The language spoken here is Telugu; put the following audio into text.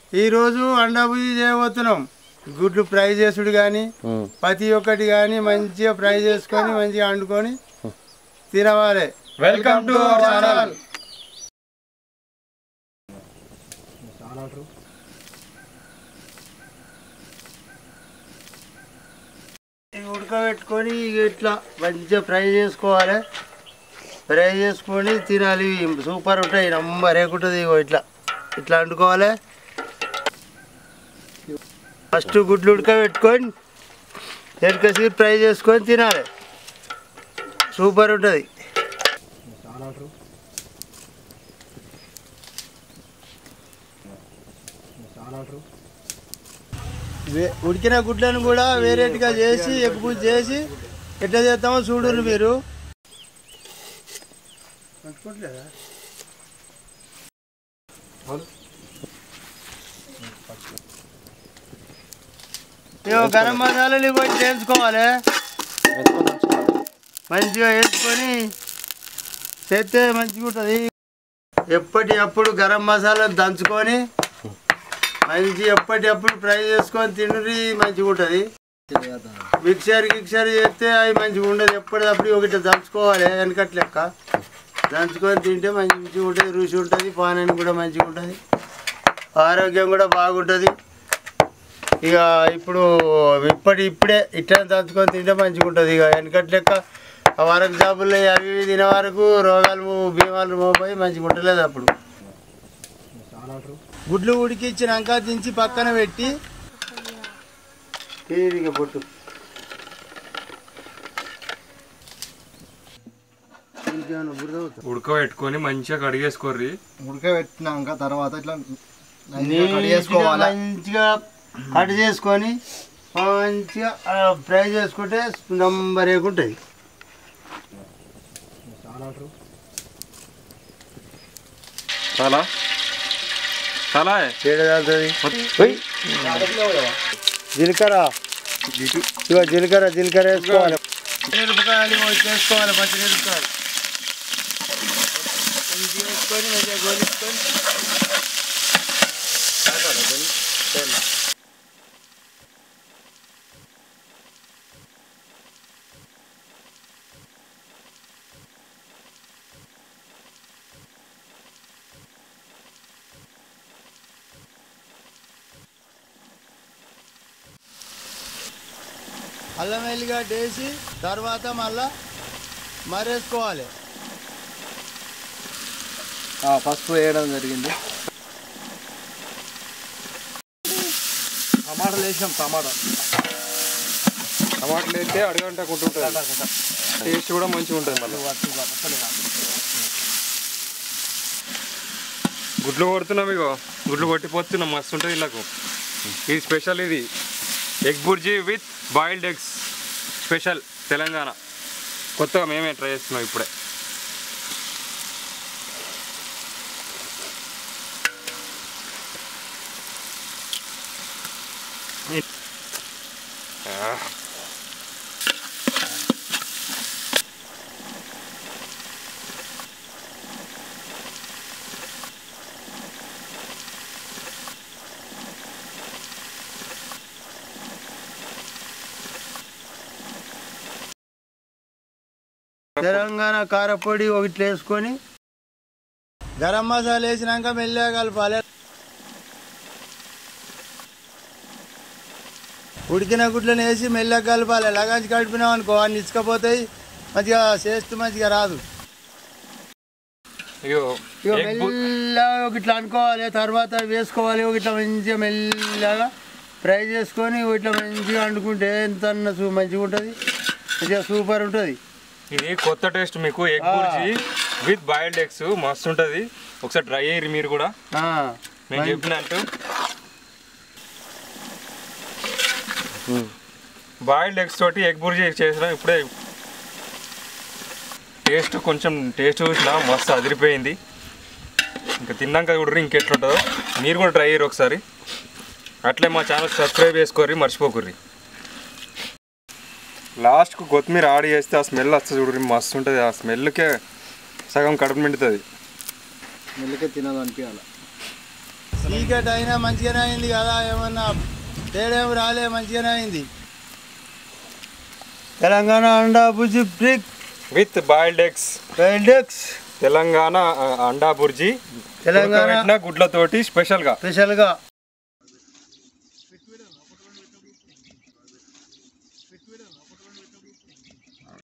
ఈరోజు అండాభుజి చేయబోతున్నాం గుడ్లు ఫ్రై చేసుడు కానీ ప్రతి ఒక్కటి కానీ మంచిగా ఫ్రై చేసుకొని మంచిగా వండుకొని తినవాలి వెల్కమ్ టు అవర్ ఛానల్ ఇవి ఉడకబెట్టుకొని ఇక ఇట్లా మంచిగా ఫ్రై చేసుకోవాలి ఫ్రై చేసుకొని తినాలి ఇవి సూపర్ ఉంటాయి నంబర్ ఏకుంటుంది ఇగో ఇట్లా ఇట్లా వండుకోవాలి ఫస్ట్ గుడ్లు ఉడకబెట్టుకొని ఎడకసి ఫ్రై చేసుకొని తినాలి సూపర్ ఉంటుంది వే- ఉడికిన గుడ్లను కూడా వేరేటిగా చేసి ఎక్కువ చేసి ఎట్లా చేస్తామో చూడురు మీరు పట్టుకోవట్లేదా? ఇగో గరం మసాలాలు కొంచెం వేసుకోవాలి మంచిగా వేసుకొని చేస్తే మంచిగా ఉంటుంది ఎప్పటి అప్పుడు గరం మసాలా దంచుకొని మంచి ఎప్పటికప్పుడు ఫ్రై చేసుకొని తినరి మంచిగా ఉంటుంది మిక్సర్ గిక్సర్ చేస్తే అవి మంచిగా ఉండదు ఎప్పటికప్పుడు ఒకటి దంచుకోవాలి వెనకట్ లెక్క దంచుకొని తింటే మంచిగా ఉంటుంది రుచి ఉంటుంది పానానికి కూడా మంచిగా ఉంటుంది ఆరోగ్యం కూడా బాగుంటుంది ఇక ఇప్పుడు ఇప్పటి ఇప్పుడే ఇట్లా దంచుకొని తింటే మంచిగా ఉంటుంది ఇక వెనకట్ లెక్క ఆ వరకు జాబులు అవి ఇవి తినే వరకు రోగాలు భీమాలు మోపోయి మంచిగా ఉండలేదు అప్పుడు గుడ్లు ఉడికిచ్చినాక దించి పక్కన పెట్టి తీరిక పొట్టు ఇంకేమైనా బురద అవుతుందా? ఉడకబెట్టుకొని మంచిగా కడిగేసుకోర్రి ఉడకబెట్టినాక తర్వాత ఇట్లా నీట్గా మంచిగా కట్ చేసుకొని మంచిగా ఆ, ఫ్రై చేసుకుంటే నంబర్ ఉంటుంది చాలా చాలా తేడాలుతుంది జీలకర్ర ఇగో జీలకర్ర జీలకర్ర వేసుకోవాలి మిరపకాయలు ఇగో వేసుకోవాలి పచ్చి మిరపకాయలు మంచిగా వేసుకొని మంచిగా గోలించుకొని అల్లం వెల్లిగడ్డ వేసి తర్వాత మళ్ళా మరేసుకోవాలి పసుపు వేయడం జరిగింది టమాటాలు వేసినాం టమాటా టమాటాలు వేస్తే అడగంట కొట్టుంటుంది టేస్ట్ కూడా మంచిగా ఉంటుంది మళ్ళీ గుడ్లు కొడుతున్నాం ఇగో గుడ్లు కొట్టిపోతున్నాం మస్తు ఉంటుంది ఇళ్ళకు ఇది స్పెషల్ ఇది egg bhurji with boiled eggs special Telangana కొత్తగా మేమే ట్రై చేస్తున్నాం ఇప్పుడే ఆ. తెలంగాణ కారపొడి ఒకటి వేసుకొని గరం మసాలా వేసినాక మెల్లగా కలపాలి ఉడికిన గుడ్లను వేసి మెల్లగా కలపాలి లగాంచి కలిపినాం అనుకో అన్ని ఇసుకపోతాయి మంచిగా టేస్ట్ మంచిగా రాదు ఇగో ఇక egg bu- మెల్లగా ఒక ఇట్లా అనుకోవాలి తర్వాత వేసుకోవాలి ఒక ఇట్లా మంచిగా మెల్లగా ఫ్రై చేసుకొని ఒక ఇట్లా మంచిగా వండుకుంటే ఎంత అన్న సూ- మంచిగా ఉంటుంది మంచిగా సూపర్ ఉంటుంది ఇది కొత్త టేస్ట్ మీకు ఎగ్ ఆ. బుర్జీ విత్ బాయిల్డ్ ఎగ్స్ మస్తు ఉంటుంది ఒకసారి ట్రై అయ్యి మీరు కూడా ఆ, నేను మంచి- చెప్పినట్టు బాయిల్డ్ ఎగ్స్ తోటి ఎగ్ బుర్జీ చేసిన ఇప్పుడే టేస్ట్ కొంచెం టేస్ట్ చూసిన మస్తు అదిరిపోయింది ఇంకా తిన్నాక కూడా ఇంకెట్లుంటుందో మీరు కూడా ట్రై చేయరు ఒకసారి అట్లే మా ఛానల్ సబ్స్క్రైబ్ చేసుకోర్రి మర్చిపోకుర్రి లాస్ట్కు కొత్తిమీర ఆడి చేస్తే ఆ స్మెల్ వస్తుంది చూడ్రి మస్తు ఉంటుంది ఆ స్మెల్కే సగం కడుపు నిండుతుంది మెల్లకే తినాలి అనిపించాలి చీకటి అయినా మంచిగానే అయింది కదా ఏమన్నా తేడేం రాలే మంచిగానే అయింది తెలంగాణ అండా బుజ్జి బ్రిక్ విత్ బాయిల్డ్ ఎగ్స్ పెయిండెక్స్ తెలంగాణ ఆ, అండా బుర్జీ తెలంగాణ ఉడకబెట్టిన గుడ్లతోటి స్పెషల్గా స్పెషల్గా